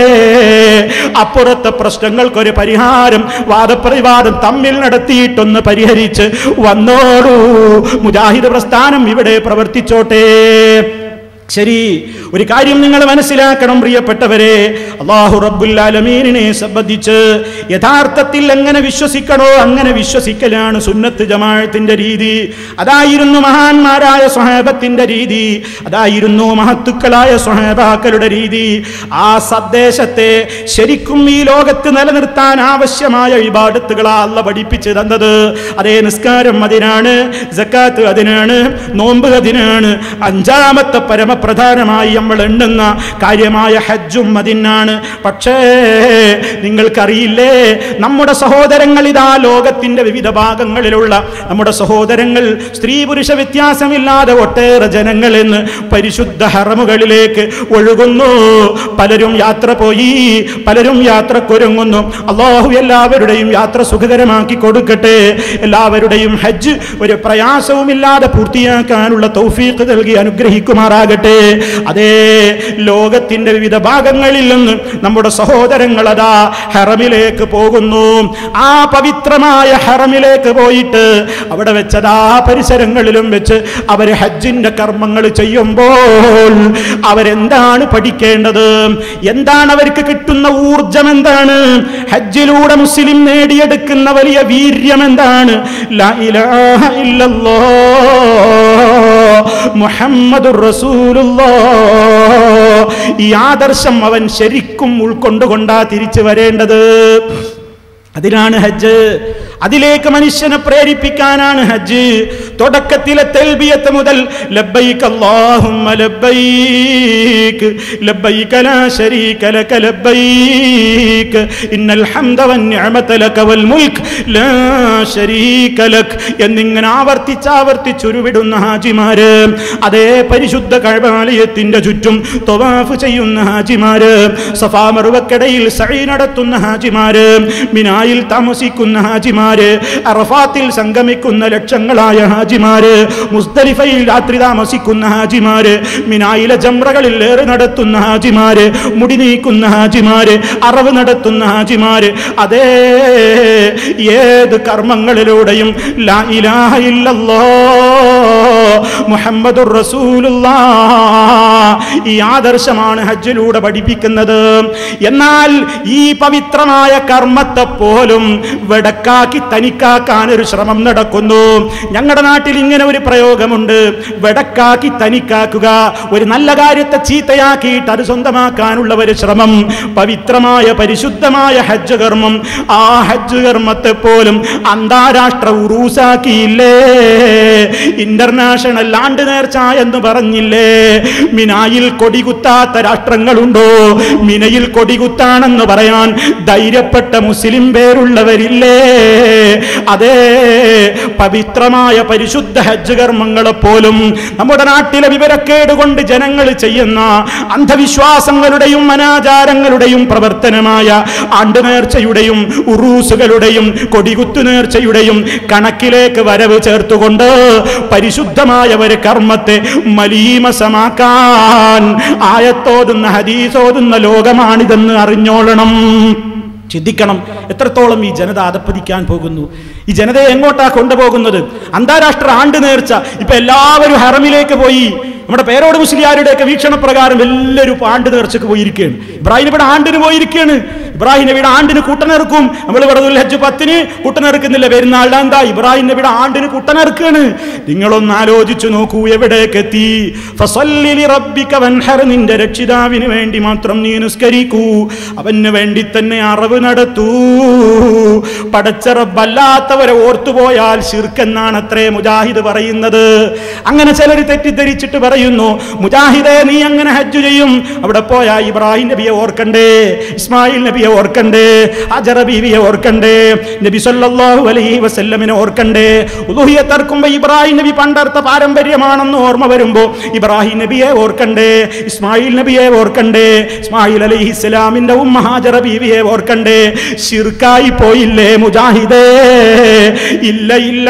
അപ്പുറത്തെ പ്രശ്നങ്ങൾക്കൊരു പരിഹാരം വാദപ്രതിവാദം തമ്മിൽ നടത്തിയിട്ടൊന്ന് പരിഹരിച്ച് വന്നോളൂ മുജാഹിദ് പ്രസ്ഥാനം ഇവിടെ പ്രവർത്തിച്ചോട്ടെ ശരി ഒരു കാര്യം നിങ്ങൾ മനസ്സിലാക്കണം പ്രിയപ്പെട്ടവരെ അള്ളാഹു റബ്ബുല്ലാലമീനിനെ സംബന്ധിച്ച് യഥാർത്ഥത്തിൽ എങ്ങനെ വിശ്വസിക്കണോ അങ്ങനെ വിശ്വസിക്കലാണ് സുന്നത്ത് ജമാഅത്തിന്റെ രീതി അതായിരുന്നു മഹാന്മാരായ സ്വഹേബത്തിന്റെ രീതി അതായിരുന്നു മഹത്തുക്കളായ സ്വഹേബാക്കളുടെ രീതി ആ സന്ദേശത്തെ ശരിക്കും ഈ ലോകത്ത് നിലനിർത്താൻ ആവശ്യമായ ഇബാദത്തുകളാ അല്ല പഠിപ്പിച്ചു തന്നത് അതേ നിസ്കാരം അതിനാണ് ജക്കാത്ത് അതിനാണ് നോമ്പ് അതിനാണ് അഞ്ചാമത്തെ പരമപ്രധാനമായി നമ്മൾ എണ്ണുന്ന കാര്യമായ ഹജ്ജും അതിനാണ് പക്ഷേ നിങ്ങൾക്കറിയില്ലേ നമ്മുടെ സഹോദരങ്ങൾ ഇതാ ലോകത്തിന്റെ വിവിധ ഭാഗങ്ങളിലുള്ള നമ്മുടെ സഹോദരങ്ങൾ സ്ത്രീ പുരുഷ വ്യത്യാസമില്ലാതെ ഒട്ടേറെ ജനങ്ങൾ എന്ന് പരിശുദ്ധ ഹറമുകളിലേക്ക് ഒഴുകുന്നു പലരും യാത്ര പോയി പലരും യാത്രക്കൊരുങ്ങുന്നു അള്ളാഹു എല്ലാവരുടെയും യാത്ര സുഖകരമാക്കി കൊടുക്കട്ടെ എല്ലാവരുടെയും ഹജ്ജ് ഒരു പ്രയാസവുമില്ലാതെ പൂർത്തിയാക്കാനുള്ള തൗഫീഖ് നൽകി അനുഗ്രഹിക്കുമാറാകട്ടെ അതേ ലോകത്തിന്റെ വിവിധ ഭാഗങ്ങളിൽ നിന്ന് നമ്മുടെ സഹോദരങ്ങൾ അതാ ഹറമിലേക്ക് പോകുന്നു ആ പവിത്രമായ ഹറമിലേക്ക് പോയിട്ട് അവിടെ വെച്ചതാ പരിസരങ്ങളിലും വെച്ച് അവർ ഹജ്ജിന്റെ കർമ്മങ്ങൾ ചെയ്യുമ്പോൾ അവരെന്താണ് പഠിക്കേണ്ടത് എന്താണ് അവർക്ക് കിട്ടുന്ന ഊർജം എന്താണ് ഹജ്ജിലൂടെ മുസ്ലിം നേടിയെടുക്കുന്ന വലിയ വീര്യം എന്താണ് ലാ ഇലാഹ ഇല്ലല്ലോ മുഹമ്മദുർ റസൂലുള്ളാ ഈ ആദർശം അവൻ ശരിക്കും ഉൾക്കൊണ്ടുകൊണ്ടാ തിരിച്ചു വരേണ്ടത് അതിനാണ് ഹജ്ജ് അതിലേക്ക് മനുഷ്യനെ പ്രേരിപ്പിക്കാനാണ് ഹജ്ജ് തുടക്കത്തിലെ തെൽബിയത്ത് മുതൽ ലബ്ബൈക് അല്ലാഹുമ്മ ലബ്ബൈക് ലബ്ബൈക ലാ ശരീക ലക ലബ്ബൈക് ഇന്നൽ ഹംദ വന്നിഅമത ലക വൽ മുൽക്ക് ലാ ശരീക ലക് എന്നിങ്ങനെ ആവർത്തിച്ച് ആവർത്തിച്ച് ഉരുവിടുന്ന ഹാജിമാര് അതേ പരിശുദ്ധ കഴബാലയത്തിന്റെ ചുറ്റും തൊവാഫ് ചെയ്യുന്ന ഹാജിമാര് സഫാ മറുവക്കടയിൽ സഴി നടത്തുന്ന ഹാജിമാര് മിനായിൽ താമസിക്കുന്ന ഹാജിമാര് അറഫാത്തിൽ സംഗമിക്കുന്ന ലക്ഷങ്ങളായ ഹാജിമാര് മുസ്തലിഫയിൽ രാത്രി താമസിക്കുന്ന ഹാജിമാര് മിനായിലെ ജംറകളിൽ ഏറ് നടത്തുന്ന ഹാജിമാര് മുടി നീക്കുന്ന ഹാജിമാര് അറവ് നടത്തുന്ന ഹാജിമാര് അതേ ഏത് കർമ്മങ്ങളിലൂടെയും ലാ ഇലാഹ ഇല്ലല്ലോ മുഹമ്മദുർ റസൂലുള്ളാ ഈ ആദർശമാണ് ഹജ്ജിലൂടെ പഠിപ്പിക്കുന്നത് എന്നാൽ ഈ പവിത്രമായ കർമ്മത്തെ പോലും വെടക്കാക്കി തനിക്കാക്കാൻ ഒരു ശ്രമം നടക്കുന്നു ഞങ്ങളുടെ നാട്ടിൽ ഇങ്ങനെ ഒരു പ്രയോഗമുണ്ട് വെടക്കാക്കി തനിക്കാക്കുക ഒരു നല്ല കാര്യത്തെ ചീത്തയാക്കിയിട്ട് അത് സ്വന്തമാക്കാനുള്ള ഒരു ശ്രമം പവിത്രമായ പരിശുദ്ധമായ ഹജ്ജ് കർമ്മം ആ ഹജ്ജ് കർമ്മത്തെ പോലും അന്താരാഷ്ട്ര ഉറൂസാക്കിയില്ലേ ഇന്റർനാഷണൽ ആണ്ട് നേർച്ച എന്ന് പറഞ്ഞില്ലേ മിനായിൽ കൊടികുത്താത്ത രാഷ്ട്രങ്ങളുണ്ടോ മിനയിൽ കൊടികുത്താണെന്ന് പറയാൻ ധൈര്യപ്പെട്ട മുസ്ലിം പേരുള്ളവരില്ലേ അതേ പവിത്രമായ പരിശുദ്ധ ഹജ്ജ് കർമ്മങ്ങളെ പോലും നമ്മുടെ നാട്ടിലെ വിവരക്കേട് കൊണ്ട് ജനങ്ങൾ ചെയ്യുന്ന അന്ധവിശ്വാസങ്ങളുടെയും അനാചാരങ്ങളുടെയും പ്രവർത്തനമായ ആണ്ട് നേർച്ചയുടെയും ഉറൂസുകളുടെയും കൊടികുത്തു നേർച്ചയുടെയും കണക്കിലേക്ക് വരവ് ചേർത്തുകൊണ്ട് പരിശുദ്ധമായ ഒരു കർമ്മത്തെ മലീമസമാക്കാൻ ആയത്തോതുന്ന ഹദീസോതുന്ന ലോകമാണിതെന്ന് അറിഞ്ഞോളണം ചിന്തിക്കണം എത്രത്തോളം ഈ ജനത അതപ്പതിക്കാൻ പോകുന്നു ഈ ജനതയെ എങ്ങോട്ടാ കൊണ്ടുപോകുന്നത് അന്താരാഷ്ട്ര ആണ്ട് നേർച്ച ഇപ്പൊ എല്ലാവരും ഹറമിലേക്ക് പോയി നമ്മുടെ പേരോട് മുസ്ലിയാരുടെയൊക്കെ വീക്ഷണപ്രകാരം എല്ലാവരും ഇപ്പൊ ആണ്ട് നേർച്ചക്ക് പോയിരിക്കുകയാണ് ഇബ്രാഹിം ഇവിടെ ആണ്ടിന് പോയിരിക്കുകയാണ് ഇബ്രാഹിം നബിയുടെ ആണ്ടിന് കുട്ടനെറുക്കും നമ്മൾ വെറുതെ ഹജ്ജ് പത്തിന് കുട്ടനെറുക്കുന്നില്ല പെരുന്നാളിന് എന്താ ഇബ്രാഹിം നബിയുടെ ആണ്ടിന് കുട്ടനെറുക്കാണ് നിങ്ങളൊന്ന് ആലോചിച്ചു നോക്കൂ എവിടേക്ക് എത്തി ഫസല്ലി ലിറബ്ബിക വൻഹർ നിന്റെ രക്ഷിതാവിന് വേണ്ടി മാത്രം നീ നിസ്കരിക്കൂ അവന് വേണ്ടി തന്നെ അറിവ് നടത്തൂ പടച്ചറബല്ലാത്തവരെ ഓർത്തുപോയാൽ ശിർക്കെന്നാണ് അത്രേ മുജാഹിദ് പറയുന്നത് അങ്ങനെ ചിലർ തെറ്റിദ്ധരിച്ചിട്ട് പറയുന്നു മുജാഹിദെ നീ അങ്ങനെ ഹജ്ജ് ചെയ്യും അവിടെ പോയാ ഇബ്രാഹിം നബിയെ ഓർക്കണ്ടേ ഇസ്മായിൽ നബിയെ ഓർക്കണ്ടേ അജറ ബീവിയെ ഓർക്കണ്ടേ നബി സല്ലല്ലാഹു അലൈഹി വസല്ലമിനെ ഓർക്കണ്ടേ ഉദുഹിയത്ത് അറുക്കുമ്പോ ഇബ്രാഹിം നബി പണ്ടർത്ത പാരമ്പര്യമാണെന്ന് ഓർമ്മ വരുമ്പോ ഇബ്രാഹിം നബിയെ ഓർക്കണ്ടേ ഇസ്മായിൽ നബിയെ ഓർക്കണ്ടേ ഇസ്മായിൽ അലൈഹി ഇസ്ലാമിന്റെ ഉമ്മ ഹാജറ ബീവിയെ ഓർക്കണ്ടേ ശിർക്കായി പോയില്ലേ മുജാഹിദേ ഇല്ല ഇല്ല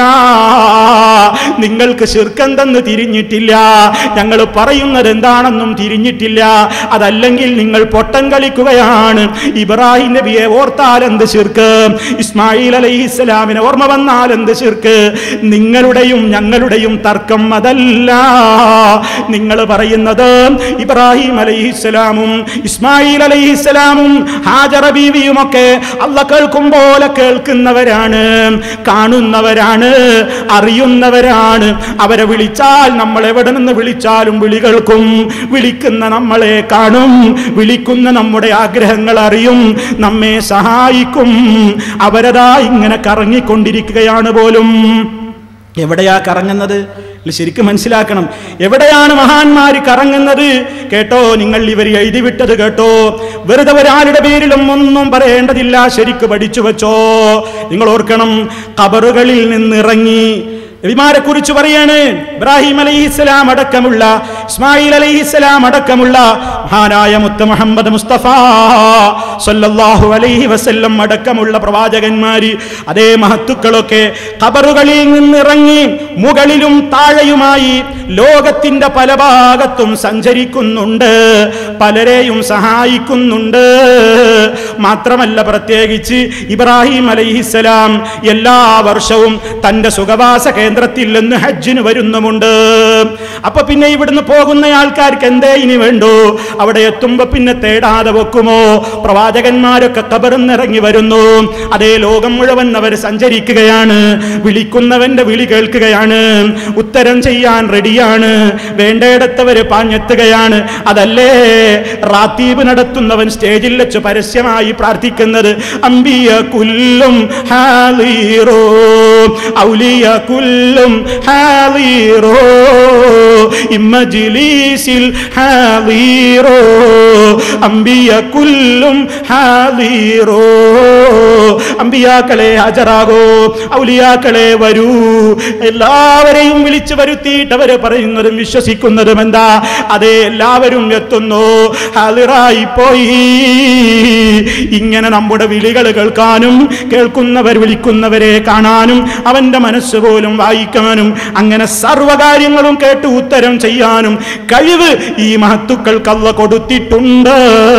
നിങ്ങൾക്ക് ശിർക്കെന്തെന്ന് തിരിഞ്ഞിട്ടില്ല ഞങ്ങൾ പറയുന്നത് എന്താണെന്നും തിരിഞ്ഞിട്ടില്ല അതല്ലെങ്കിൽ നിങ്ങൾ പൊട്ടം കളിക്കുകയാണ് ഇബ്രാഹിം നബിയെ ഓർത്താൽ എന്ത് ശിർക്ക് ഇസ്മായിൽ അലൈഹി ഇസ്ലാമിനെ ഓർമ്മ വന്നാൽ എന്ത് ശിർക്ക് നിങ്ങളുടെയും ഞങ്ങളുടെയും തർക്കം അതല്ല നിങ്ങൾ പറയുന്നത് ഇബ്രാഹിം അലൈഹി ഇസ്ലാമും ഇസ്മായിൽ അലൈഹി ഇസ്ലാമും ഹാജറ ബീവിയും ഒക്കെ അല്ല കേൾക്കും പോലെ കേൾക്കുന്നവരാണ് കാണുന്നവരാണ് അറിയുന്നവരാണ് അവരെ വിളിച്ചാൽ നമ്മൾ എവിടെ നിന്ന് വിളിച്ചാലും വിളി കേൾക്കും വിളിക്കുന്ന നമ്മളെ കാണും വിളിക്കുന്ന നമ്മുടെ ആഗ്രഹങ്ങൾ അറിയും നമ്മെ സഹായിക്കും അവരതാ ഇങ്ങനെ കറങ്ങിക്കൊണ്ടിരിക്കുകയാണ് പോലും എവിടെയാ കറങ്ങുന്നത് ഇത് ശരിക്കും മനസ്സിലാക്കണം എവിടെയാണ് മഹാന്മാര് കറങ്ങുന്നത് കേട്ടോ നിങ്ങൾ ഇവർ എഴുതിവിട്ടത് കേട്ടോ വെറുതെ ഒരാളുടെ പേരിലും ഒന്നും പറയേണ്ടതില്ല ശരിക്ക് പഠിച്ചു വെച്ചോ നിങ്ങൾ ഓർക്കണം കബറുകളിൽ നിന്നിറങ്ങി നബിമാരെ കുറിച്ച് പറയാണ് ഇബ്രാഹിം അലൈഹിസ്സലാം അടക്കമുള്ള ഇസ്മായിൽ അലൈഹിസ്സലാം അടക്കമുള്ള മഹാനായ മുത്ത മുഹമ്മദ് മുസ്തഫ സല്ലല്ലാഹു അലൈഹി വസല്ലം അടക്കമുള്ള പ്രവാചകന്മാര് അതേ മഹത്തുക്കളൊക്കെ ഖബറുകളിൽ നിന്നിറങ്ങി മുകളിലും താഴെയുമായി ലോകത്തിന്റെ പല ഭാഗത്തും സഞ്ചരിക്കുന്നുണ്ട് പലരെയും സഹായിക്കുന്നുണ്ട് മാത്രമല്ല പ്രത്യേകിച്ച് ഇബ്രാഹിം അലൈഹിസ്സലാം എല്ലാ വർഷവും തന്റെ സുഖവാസ കേന്ദ്രത്തിൽ നിന്ന് ഹജ്ജിന് വരുന്നുമുണ്ട് അപ്പൊ പിന്നെ ഇവിടുന്ന് പോകുന്ന ആൾക്കാർക്ക് എന്തേ ഇനി വേണ്ടു അവിടെ എത്തുമ്പോ പിന്നെ തേടാതെ വെക്കുമോ പ്രവാചകന്മാരൊക്കെ കബറിന്നിറങ്ങി വരുന്നു അതേ ലോകം മുഴുവൻ അവർ സഞ്ചരിക്കുകയാണ് വിളിക്കുന്നവന്റെ വിളി കേൾക്കുകയാണ് ഉത്തരം ചെയ്യാൻ റെഡിയാണ് വേണ്ടയിടത്തവര് പാഞ്ഞെത്തുകയാണ് അതല്ലേ റാത്തീബ് നടത്തുന്നവൻ സ്റ്റേജിൽ വെച്ച് പരസ്യമായി പ്രാർത്ഥിക്കുന്നത് അമ്പിയ കുല്ലും ഹാലീറോ ഔലിയ കുല്ലും ഹാലീറോ ഇമ്മജിലീസിൽ ഹാലീറോ അമ്പിയ കുല്ലും ഹാലീറോ അമ്പിയാക്കളെ ഹാജരാകോ ഔലിയാക്കളെ വരൂ എല്ലാവരെയും വിളിച്ചു വരുത്തിയിട്ട് അവര് പറയുന്നതും വിശ്വസിക്കുന്നതും എന്താ അതെ എല്ലാവരും എത്തുന്നു ഹാലിറായി പോയി ഇങ്ങനെ നമ്മുടെ വിളികൾ കേൾക്കാനും കേൾക്കുന്നവർ വിളിക്കുന്നവരെ കാണാനും അവന്റെ മനസ്സ് പോലും വായിക്കാനും അങ്ങനെ സർവകാര്യങ്ങളും കേട്ട് ഉത്തരം ചെയ്യാനും കഴിവ് ഈ മഹത്തുക്കൾക്ക് അല്ല കൊടുത്തിട്ടുണ്ട്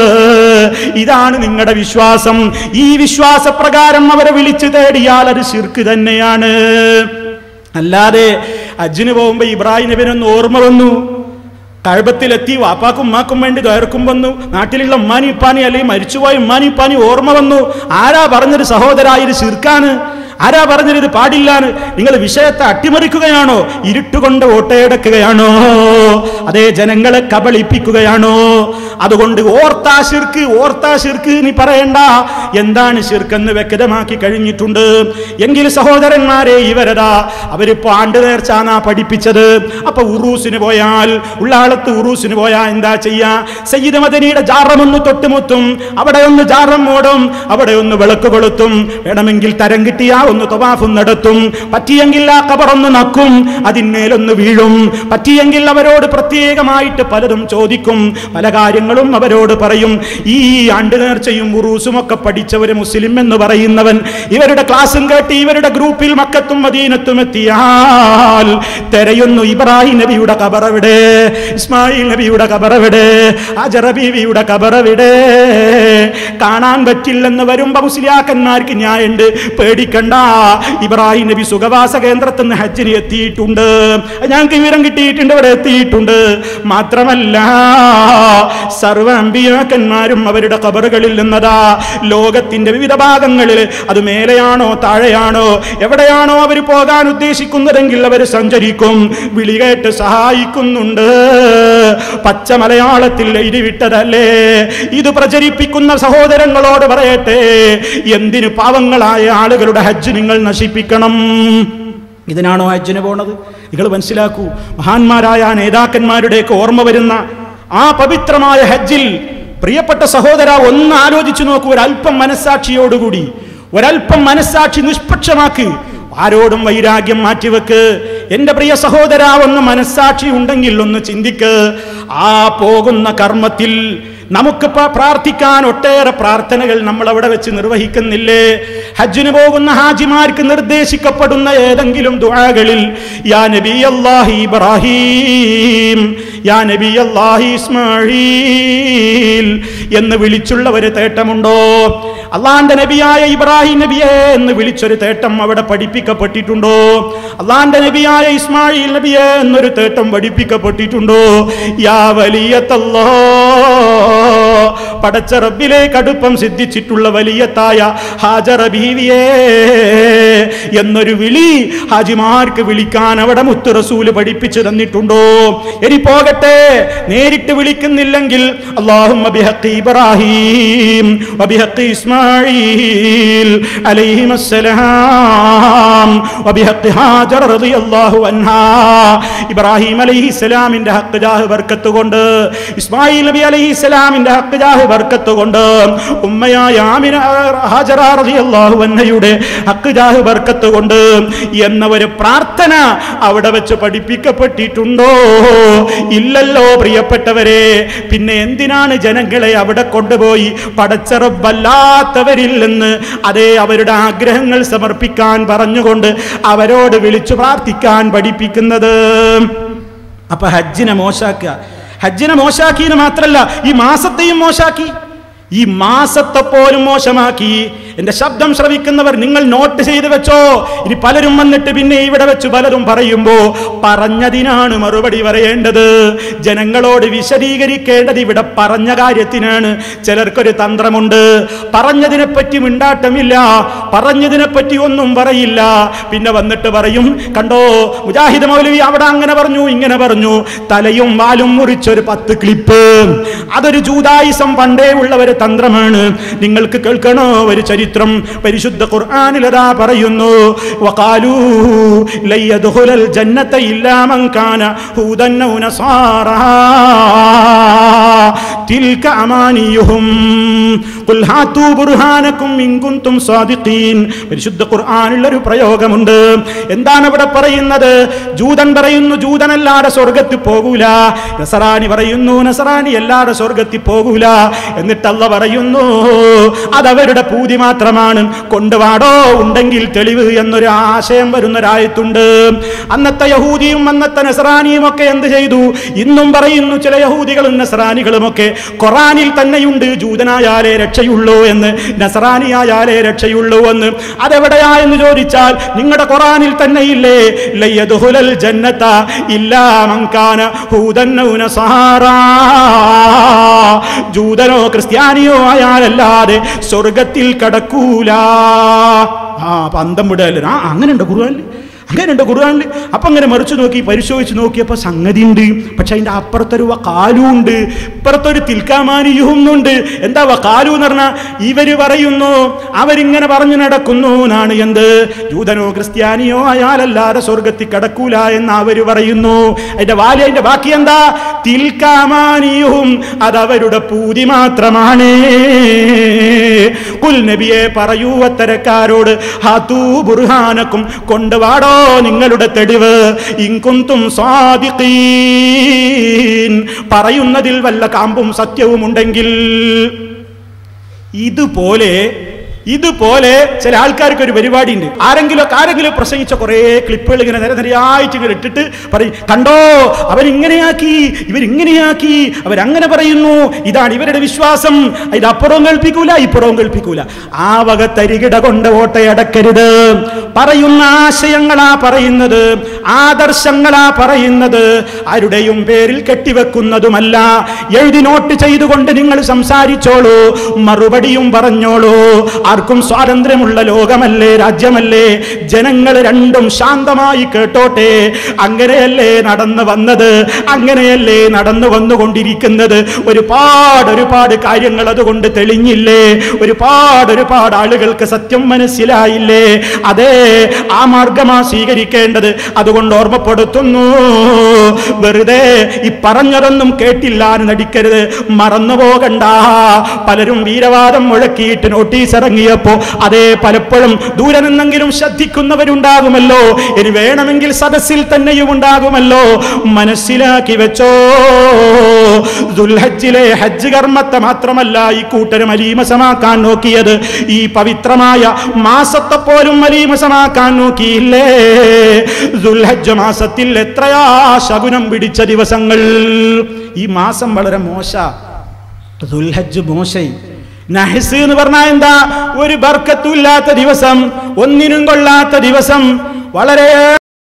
ഇതാണ് നിങ്ങളുടെ വിശ്വാസം ഈ വിശ്വാസപ്രകാരം അവരെ വിളിച്ചു തേടിയാൽ അത് ശിർക്ക് തന്നെയാണ് അല്ലാതെ അജ്ജിന് പോകുമ്പോ ഇബ്രാഹിം നബിനൊന്ന് ഓർമ്മ വന്നു കഴബത്തിലെത്തി വാപ്പാക്കും ഉമ്മാക്കും വേണ്ടി ദയർക്കും വന്നു നാട്ടിലുള്ള ഉമ്മാനി ഇപ്പാനി അല്ലെങ്കിൽ മരിച്ചുപോയ ഉമ്മാനി ഇപ്പാനി ഓർമ്മ വന്നു ആരാ പറഞ്ഞൊരു സഹോദരാ ഇത് ശിർക്കാണ് ആരാ പറഞ്ഞത് ഇത് പാടില്ലാന്ന് നിങ്ങൾ വിഷയത്തെ അട്ടിമറിക്കുകയാണോ ഇരുട്ടുകൊണ്ട് വോട്ടയെടുക്കുകയാണോ അതേ ജനങ്ങളെ കബളിപ്പിക്കുകയാണോ അതുകൊണ്ട് ഓർത്താ ശിർക്ക് ഓർത്താ ശിർക്ക് നീ പറയണ്ട എന്താണ് ശിർക്കെന്ന് വ്യക്തമാക്കി കഴിഞ്ഞിട്ടുണ്ട് എങ്കിൽ സഹോദരന്മാരെ ഇവരതാ അവരിപ്പോ ആണ്ട് നേർച്ചാന്നാ പഠിപ്പിച്ചത് അപ്പൊ ഉറൂസിന് പോയാൽ ഉള്ളാളത്ത് ഉറൂസിന് പോയാൽ എന്താ ചെയ്യാ സയ്യിദ് മദനിയുടെ ജാറമൊന്ന് തൊട്ടുമുത്തും അവിടെ ഒന്ന് ജാറം മൂടും അവിടെ ഒന്ന് വിളക്ക് കൊളുത്തും വേണമെങ്കിൽ തരം കിട്ടിയാ ഒന്ന് തവാഫും നടത്തും പറ്റിയെങ്കിൽ ആ കബറൊന്ന് നക്കും അതിന്മേലൊന്ന് വീഴും പറ്റിയെങ്കിൽ അവരോട് പ്രത്യേകമായിട്ട് പലതും ചോദിക്കും പല കാര്യങ്ങളും അവരോട് പറയും ഈ ആണ്ട് നേർച്ചയും ഉറൂസും ഒക്കെ പഠിച്ചവര് മുസ്ലിം എന്ന് പറയുന്നവൻ ഇവരുടെ ക്ലാസ്സും കേട്ട് ഇവരുടെ ഗ്രൂപ്പിൽ മക്കത്തും മദീനത്തും എത്തിയാൽ തെരയുന്നു ഇബ്രാഹിം നബിയുടെ കബറവിടെ ഇസ്മായിൽ നബിയുടെ കബറവിടെ അജറ ബീവിയുടെ കബറവിടെ കാണാൻ പറ്റില്ലെന്ന് വരുമ്പോ മുസ്ലിയാക്കന്മാർക്ക് ഞാനുണ്ട് പേടിക്കണ്ട ഇബ്രാഹിം നബി സുഖവാസ കേന്ദ്രത്തിൽ നിന്ന് ഹജ്ജിന് എത്തിയിട്ടുണ്ട് ഞങ്ങൾക്ക് വിവരം കിട്ടിയിട്ടുണ്ട് ഇവിടെ എത്തിയിട്ടുണ്ട് മാത്രമല്ല സർവ അമ്പിയാക്കന്മാരും അവരുടെ കബറുകളിൽ നിന്നതാ ലോകത്തിന്റെ വിവിധ ഭാഗങ്ങളിൽ അത് മേലെയാണോ താഴെയാണോ എവിടെയാണോ അവർ പോകാൻ ഉദ്ദേശിക്കുന്നതെങ്കിൽ അവർ സഞ്ചരിക്കും വിളി കേട്ട് സഹായിക്കുന്നുണ്ട് പച്ച മലയാളത്തിൽ എഴുതി വിട്ടതല്ലേ ഇത് പ്രചരിപ്പിക്കുന്ന സഹോദരങ്ങളോട് പറയട്ടെ എന്തിന് പാവങ്ങളായ ആളുകളുടെ ഹജ്ജ് നിങ്ങൾ നശിപ്പിക്കണം ഇതിനാണോ ഹജ്ജിന് പോണത് നിങ്ങൾ മനസ്സിലാക്കൂ മഹാന്മാരായ ആ നേതാക്കന്മാരുടെയൊക്കെ ഓർമ്മ വരുന്ന ആ പവിത്രമായ ഹജ്ജിൽ പ്രിയപ്പെട്ട സഹോദര ഒന്ന് ആലോചിച്ചു നോക്കൂ ഒരല്പം മനസ്സാക്ഷിയോടുകൂടി ഒരല്പം മനസ്സാക്ഷി നിഷ്പക്ഷമാക്ക് ആരോടും വൈരാഗ്യം മാറ്റിവെക്ക് എന്റെ പ്രിയ സഹോദര ഒന്ന് മനസ്സാക്ഷി ഉണ്ടെങ്കിൽ ഒന്ന് ചിന്തിക്ക് ആ പോകുന്ന കർമ്മത്തിൽ നമുക്ക് പ- പ്രാർത്ഥിക്കാൻ ഒട്ടേറെ പ്രാർത്ഥനകൾ നമ്മൾ അവിടെ വെച്ച് നിർവഹിക്കുന്നില്ലേ ഹജ്ജിന് പോകുന്ന ഹാജിമാർക്ക് നിർദ്ദേശിക്കപ്പെടുന്ന ഏതെങ്കിലും ദുആകളിൽ യാ നബി അല്ലാഹി ഇബ്രാഹിം യാ നബി അല്ലാഹി ഇസ്മായിൽ എന്ന് വിളിച്ചുള്ള ഒരു തേട്ടമുണ്ടോ അള്ളാന്റെ നബിയായ ഇബ്രാഹിം നബിയെ എന്ന് വിളിച്ചൊരു തേട്ടം അവിടെ പഠിപ്പിക്കപ്പെട്ടിട്ടുണ്ടോ അള്ളാന്റെ നബിയായ ഇസ്മായിൽ നബിയെ എന്നൊരു തേട്ടം പഠിപ്പിക്കപ്പെട്ടിട്ടുണ്ടോ യാ വലിയത്തല്ലോ പടച്ച റബ്ബിലേക്ക് അടുപ്പം സിദ്ധിച്ചിട്ടുള്ള വലിയത്തായ ഹാജറ ബീവിയേ എന്നൊരു വിളി ഹാജിമാർക്ക് വിളിക്കാൻ അവിടെ മുത്തു റസൂല് പഠിപ്പിച്ചു തന്നിട്ടുണ്ടോ ഇനി പോകട്ടെ നേരിട്ട് വിളിക്കുന്നില്ലെങ്കിൽ അള്ളാഹുമ്മ ബിഹഖി ഇബ്രാഹിം വബിഹഖി ഇസ്മായിൽ അലൈഹിമസ്സലാം വബിഹഖി ഹാജർ റളിയല്ലാഹു അൻഹാ ഇബ്രാഹിം അലൈഹിസ്സലാമിന്റെ ഹക്ക് ജാഹ് ബർക്കത്ത് കൊണ്ട് ഇസ്മായിൽ നബി അലൈഹിസ്സലാമിന്റെ ഹക്ക് ജാഹ് ബർക്കത്ത് കൊണ്ട് ഉമ്മയായ ആമിന ഹാജറ റളിയല്ലാഹു അൻഹയുടെ ഹക്ക് ജാഹ് ബർക്കത്ത് കൊണ്ട് എന്ന ഒരു പ്രാർത്ഥന അവിടെ വെച്ച് പഠിപ്പിക്കപ്പെട്ടിട്ടുണ്ടോ ഇല്ലല്ലോ പ്രിയപ്പെട്ടവരെ പിന്നെ എന്തിനാണ് ജനങ്ങളെ അവിടെ കൊണ്ടുപോയി പടച്ചറബല്ലാത്തവരിൽ നിന്ന് അതേ അവരുടെ ആഗ്രഹങ്ങൾ സമർപ്പിക്കാൻ പറഞ്ഞുകൊണ്ട് അവരോട് വിളിച്ചു പ്രാർത്ഥിക്കാൻ പഠിപ്പിക്കുന്നത് അപ്പൊ ഹജ്ജിനെ മോശാക്കുക ഹജ്ജിനെ മോശാക്കിയെന്ന് മാത്രല്ല ഈ മാസത്തെയും മോശാക്കി ഈ മാസത്തെ പോലും മോശമാക്കി എന്റെ ശബ്ദം ശ്രവിക്കുന്നവർ നിങ്ങൾ നോട്ട് ചെയ്ത് വെച്ചോ ഇനി പലരും വന്നിട്ട് പിന്നെ ഇവിടെ വെച്ച് പലരും പറയുമ്പോ പറഞ്ഞതിനാണ് മറുപടി പറയേണ്ടത് ജനങ്ങളോട് വിശദീകരിക്കേണ്ടത് ഇവിടെ പറഞ്ഞ കാര്യത്തിനാണ് ചിലർക്കൊരു തന്ത്രമുണ്ട് പറഞ്ഞതിനെ പറ്റി മിണ്ടാട്ടമില്ല പറഞ്ഞതിനെ പറ്റി ഒന്നും പറയില്ല പിന്നെ വന്നിട്ട് പറയും കണ്ടോ മുജാഹിദ് മൗലവി അവിടെ അങ്ങനെ പറഞ്ഞു ഇങ്ങനെ പറഞ്ഞു തലയും വാലും മുറിച്ചൊരു പത്ത് ക്ലിപ്പ് അതൊരു ജൂതായുസം പണ്ടേ ഉള്ള ഒരു തന്ത്രമാണ് നിങ്ങൾക്ക് കേൾക്കണോ ഒരു ചരിത്രം പരിശുദ്ധ ഖുർആനിലതാ പറയുന്നു വഖാലൂ ലയ്യദ്ഖുലൽ ജന്നത ഇല്ലാ മൻ കാന ഹൂദൻ ഔ നസാറാ തിൽക അമാനിയുഹും ഖുൽ ഹാതു ബുർഹാനകും ഇൻ കുൻതും സാദിഖീൻ പരിശുദ്ധ ഖുർആനിൽ ഒരു പ്രയോഗമുണ്ട് എന്താണ് ഇവിടെ പറയുന്നത് ജൂതൻ പറയുന്നു ജൂതനല്ലാതെ സ്വർഗത്തിൽ പോകൂല നസറാനി പറയുന്നു നസറാനി അല്ലാതെ സ്വർഗത്തിൽ പോകൂല എന്നിട്ട് അല്ല പറയുന്നു അതവരുടെ പൂതി മാത്രമാണ് കൊണ്ടുവാടോ ഉണ്ടെങ്കിൽ തെളിവ് എന്നൊരു ആശയം വരുന്നൊരായത്തുണ്ട് അന്നത്തെ യഹൂദിയും അന്നത്തെ നസറാനിയും ഒക്കെ എന്ത് ചെയ്തു ഇന്നും പറയുന്നു ചില യഹൂദികളും നസറാനികളും ഒക്കെ ഖുറാനിൽ തന്നെയുണ്ട് ജൂതനായാലേ രക്ഷയുള്ളൂ എന്ന് നസറാനിയായാലേ രക്ഷയുള്ളൂ എന്ന് അതെവിടെയാ എന്ന് ചോദിച്ചാൽ നിങ്ങളുടെ ഖുറാനിൽ തന്നെ ഇല്ലേ ലയ്യദ്ഖുലൽ ജന്നത ഇല്ലാ മൻ കാന ഹൂദൻ ഔ നസാറാ ജൂതനോ ക്രിസ്ത്യാനിയോ ആയാലല്ലാതെ സ്വർഗത്തിൽ കടക്കൂല ആ പന്തം വിടല്ല ആ അങ്ങനെയുണ്ട് ഖുർആനിൽ അങ്ങനെയുണ്ട് ഖുർആനിൽ അപ്പൊ അങ്ങനെ മറിച്ചു നോക്കി പരിശോധിച്ച് നോക്കിയപ്പോൾ സംഗതി ഉണ്ട് പക്ഷെ അതിന്റെ അപ്പുറത്തൊരു കാലുണ്ട് ഇപ്പുറത്തൊരു തിൽക്കാമാനിയുന്നുണ്ട് എന്താ കാലു എന്ന് പറഞ്ഞാൽ ഇവര് പറയുന്നു അവരിങ്ങനെ പറഞ്ഞു നടക്കുന്നു എന്നാണ് എന്ത് ജൂതനോ ക്രിസ്ത്യാനിയോ അയാളല്ലാതെ സ്വർഗത്തിൽ കടക്കൂല എന്ന് അവര് പറയുന്നു അതിന്റെ വാലി അതിന്റെ ബാക്കി എന്താ തിൽക്കാമാനിയും അത് അവരുടെ പൂതി മാത്രമാണ് കുൽ നബിയെ പറയൂ അത്തരക്കാരോട് ഹാത്തൂ ബുർഹാനക്കും കൊണ്ടുവാടോ നിങ്ങളുടെ തെളിവ് ഇൻകുന്തും സാദിഖീൻ പറയുന്നതിൽ വല്ല കാമ്പും സത്യവും ഉണ്ടെങ്കിൽ ഇതുപോലെ ഇതുപോലെ ചില ആൾക്കാർക്ക് ഒരു പരിപാടി ഉണ്ട് ആരെങ്കിലും ആരെങ്കിലും പ്രസംഗിച്ച കുറേ ക്ലിപ്പുകൾ ഇങ്ങനെ നിര നിരയായിട്ട് ഇങ്ങനെ ഇട്ടിട്ട് പറയും കണ്ടോ അവരിങ്ങനെയാക്കി ഇവരിങ്ങനെയാക്കി അവരങ്ങനെ പറയുന്നു ഇതാണ് ഇവരുടെ വിശ്വാസം ഇത് അപ്പുറവും കേൾപ്പിക്കൂല ഇപ്പുറവും കേൾപ്പിക്കൂല ആ വക തരികിട കൊണ്ട് ഓട്ടയടക്കരുത് പറയുന്ന ആശയങ്ങളാ പറയുന്നത് ആദർശങ്ങളാ പറയുന്നത് ആരുടെയും പേരിൽ കെട്ടിവെക്കുന്നതുമല്ല എഴുതി നോട്ട് ചെയ്തുകൊണ്ട് നിങ്ങൾ സംസാരിച്ചോളൂ മറുപടിയും പറഞ്ഞോളൂ ആർക്കും സ്വാതന്ത്ര്യമുള്ള ലോകമല്ലേ രാജ്യമല്ലേ ജനങ്ങൾ രണ്ടും ശാന്തമായി കേട്ടോട്ടെ അങ്ങനെയല്ലേ നടന്നു വന്നത് അങ്ങനെയല്ലേ നടന്നു വന്നുകൊണ്ടിരിക്കുന്നത് ഒരുപാട് ഒരുപാട് കാര്യങ്ങൾ അതുകൊണ്ട് തെളിഞ്ഞില്ലേ ഒരുപാട് ഒരുപാട് ആളുകൾക്ക് സത്യം മനസ്സിലായില്ലേ അതെ ആ മാർഗമാ സ്വീകരിക്കേണ്ടത് അതുകൊണ്ട് ഓർമ്മപ്പെടുത്തുന്നു വെറുതെ ഈ പറഞ്ഞതൊന്നും കേട്ടില്ല എന്ന് നടിക്കരുത് മറന്നു പോകണ്ട പലരും വീരവാദം മുഴക്കിയിട്ട് നോട്ടീസ് ഇറങ്ങിയപ്പോ അതേ പലപ്പോഴും ദൂരെ നിന്നെങ്കിലും ശ്രദ്ധിക്കുന്നവരുണ്ടാകുമല്ലോ ഇനി വേണമെങ്കിൽ സദസ്സിൽ തന്നെയും ഉണ്ടാകുമല്ലോ മനസ്സിലാക്കി വെച്ചോ ദുൽഹജ്ജിലെ ഹജ്ജ് കർമ്മത്തെ മാത്രമല്ല ഈ കൂട്ടരും അലീമസമാക്കാൻ നോക്കിയത് ഈ പവിത്രമായ മാസത്തെ പോലും അലീമസമാക്കാൻ നോക്കിയില്ലേ ദുൽഹജ്ജ് മാസത്തിൽ എത്രയാ ശകുനം പിടിച്ച ദിവസങ്ങൾ ഈ മാസം വളരെ മോശ ദുൽഹജ്ജ് മോശം നഹസ് എന്ന് പറഞ്ഞാൽ എന്താ ഒരു ബർക്കത്തും ഇല്ലാത്ത ദിവസം ഒന്നിനും കൊള്ളാത്ത ദിവസം വളരെ